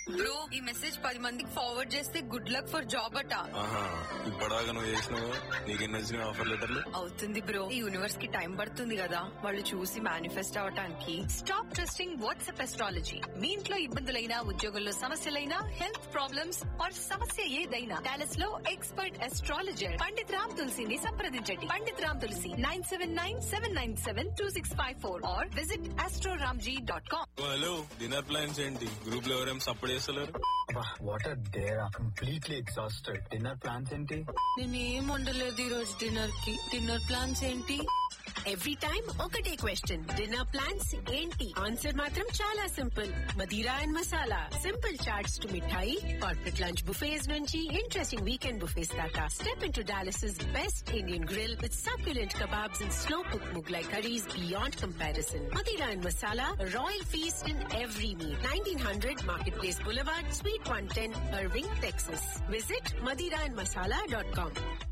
Bro ఈ message పది మందికి ఫార్వర్డ్ చేస్తే గుడ్ లక్ ఫర్ జాబ్ అట ఆహా ఇప్పటిదాకా నువ్వు చేసినావు నీకెన్ని వచ్చినాయి ఆఫర్ లెటర్లు అవుతుంది బ్రో ఈ యూనివర్స్ కి టైం పడుతుంది కదా వాళ్ళు చూసి మేనిఫెస్ట్ అవటానికి స్టాప్ ట్రస్టింగ్ వాట్సాప్ ఎస్ట్రాలజీ మీ ఇంట్లో ఇబ్బందులైనా ఉద్యోగంలో సమస్యలైనా హెల్త్ ప్రాబ్లమ్స్ ఆర్ సమస్య ఏదైనా డాలస్ లో ఎక్స్పర్ట్ ఎస్ట్రాలజర్ పండిత్ రామ్ తులసిని సంప్రదించండి Pandit Ram Tulasi nine seven nine seven nine seven two six five four or visit astroramji dot com hello dinner plans ఏంటి గ్రూప్ లో ఎవరేం సపోర్ట్ చేస్తలేరు what are there completely exhausted dinner plans ఏంటి నేనేం వండలేదు ఈ రోజు డిన్నర్ కి డిన్నర్ ప్లాన్స్ ఏంటి ఎవ్రీ టైం ఒకటే క్వశ్చన్ డిన్నర్ ప్లాన్స్ ఏంటి ఆన్సర్ మాత్రం చాలా simple Madira and Masala simple chaats to mithai corporate lunch buffets నుంచి ఇంట్రెస్టింగ్ వీకెండ్ బుఫేస్ దాకా step in to Dallas best Indian grill with succulent kebabs and slow cooked Mughlai curries beyond comparison. Madira and Masala, a royal feast in every meal. 1900 Marketplace Boulevard, Suite 110, Irving, Texas. Visit madiraandmasala.com.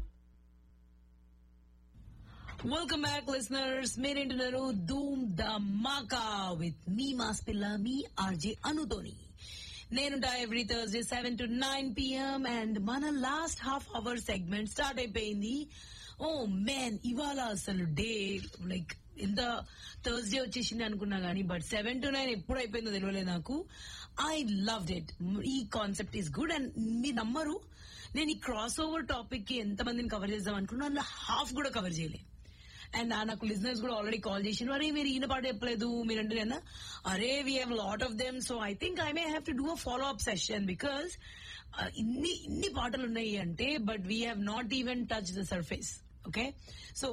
Welcome back listeners మీరేంటున్నారు ధూమ్ ద మాకా with me mass పిల్ల మీ RJ అనుతోని నేనుంటా every Thursday seven to nine PM and మన last half hour segment start అయిపోయింది oh మేన్ ఇవాళ అసలు డే లైక్ ఎంత థర్స్డే వచ్చేసింది అనుకున్నా గానీ బట్ సెవెన్ టు నైన్ ఎప్పుడు అయిపోయిందో తెలియలేదు నాకు ఐ లవ్ ఇట్ ఈ కాన్సెప్ట్ ఈస్ గుడ్ అండ్ మీ నమ్మరు నేను ఈ క్రాస్ ఓవర్ టాపిక్ కి ఎంత మందిని కవర్ చేద్దాం అనుకున్నా అందులో హాఫ్ కూడా కవర్ చేయలేదు అండ్ నాకు లిజినెస్ కూడా ఆల్రెడీ కాల్ చేసిన అరే మీరు ఈయన పాట చెప్పలేదు మీరంటే అన్న అరే we have lot of them so I think I may have to do a follow up session because ఇన్ని ఇన్ని పాటలు ఉన్నాయి అంటే but we have not even touch the surface okay so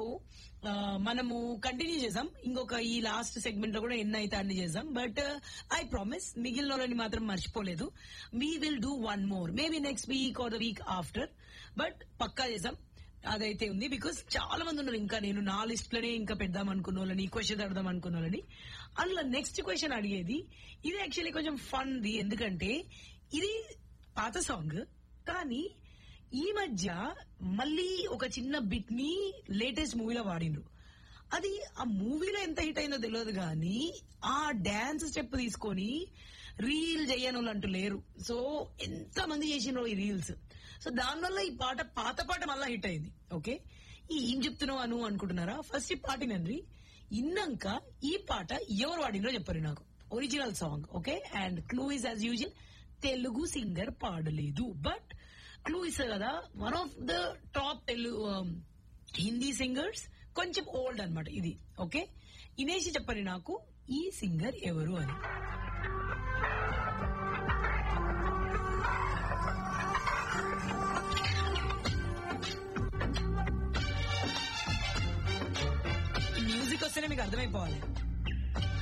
మనము కంటిన్యూ చేద్దాం ఇంకొక ఈ లాస్ట్ సెగ్మెంట్ లో కూడా ఎన్ని అయితే అన్ని చేద్దాం బట్ ఐ ప్రామిస్ మిగిలిన వాళ్ళని మాత్రం మర్చిపోలేదు we will do one more maybe next week or the week after but పక్కా చేద్దాం అదైతే ఉంది బికాస్ చాలా మంది ఉన్నారు ఇంకా నేను నా లిస్ట్ లోనే ఇంకా పెడదాం అనుకున్న వాళ్ళని క్వశ్చన్ అడదాం అనుకున్న వాళ్ళని అందులో నెక్స్ట్ క్వశ్చన్ అడిగేది ఇది యాక్చువల్లీ కొంచెం ఫన్ ది ఎందుకంటే ఇది పాత సాంగ్ కానీ ఈ మధ్య మళ్ళీ ఒక చిన్న బిట్ ని లేటెస్ట్ మూవీలో వాడిండ్రు అది ఆ మూవీలో ఎంత హిట్ అయిందో తెలియదు కానీ ఆ డాన్స్ స్టెప్ తీసుకొని రీల్ చేయని వాళ్ళు అంటూ లేరు సో ఎంత మంది చేసినారో ఈ రీల్స్ సో దానివల్ల ఈ పాట పాత పాట మళ్ళా హిట్ అయింది ఓకే ఈ ఏం చెప్తున్నావు అను అనుకుంటున్నారా ఫస్ట్ ఈ పాట నండి ఇన్నాక ఈ పాట ఎవరు వాడినో చెప్పారు నాకు original song okay and clue is as usual Telugu singer పాడలేదు బట్ క్లూ ఇస్తారు కదా one of the top Telugu Hindi singers కొంచెం ఓల్డ్ అన్నమాట ఇది ఓకే ఇనేసి చెప్పండి నాకు ఈ సింగర్ ఎవరు అని మ్యూజిక్ వస్తేనే మీకు అర్థమైపోవాలి